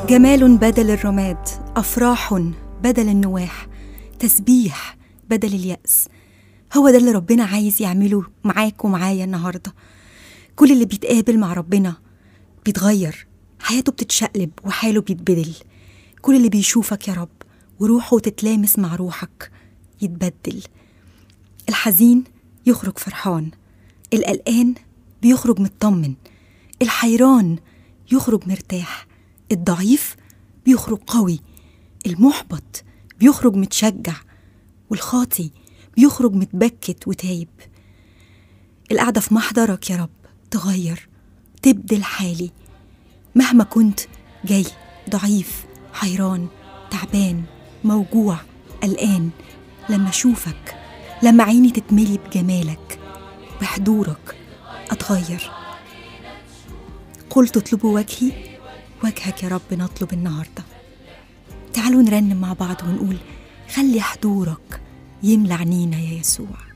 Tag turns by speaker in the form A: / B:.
A: جمال بدل الرماد افراح بدل النواح تسبيح بدل الياس هو ده اللي ربنا عايز يعمله معاك ومعايا النهارده كل اللي بيتقابل مع ربنا بيتغير حياته بتتشقلب وحاله بيتبدل كل اللي بيشوفك يا رب وروحه تتلامس مع روحك يتبدل الحزين يخرج فرحان القلقان بيخرج مطمن الحيران يخرج مرتاح الضعيف بيخرج قوي المحبط بيخرج متشجع والخاطي بيخرج متبكت وتايب القعدة في محضرك يا رب تغير تبدل حالي مهما كنت جاي ضعيف حيران تعبان موجوع قلقان لما اشوفك لما عيني تتملي بجمالك بحضورك اتغير قلت اطلبوا وجهي وجهك يا رب نطلب النهارده تعالوا نرنم مع بعض ونقول خلي حضورك يملى عنينا يا يسوع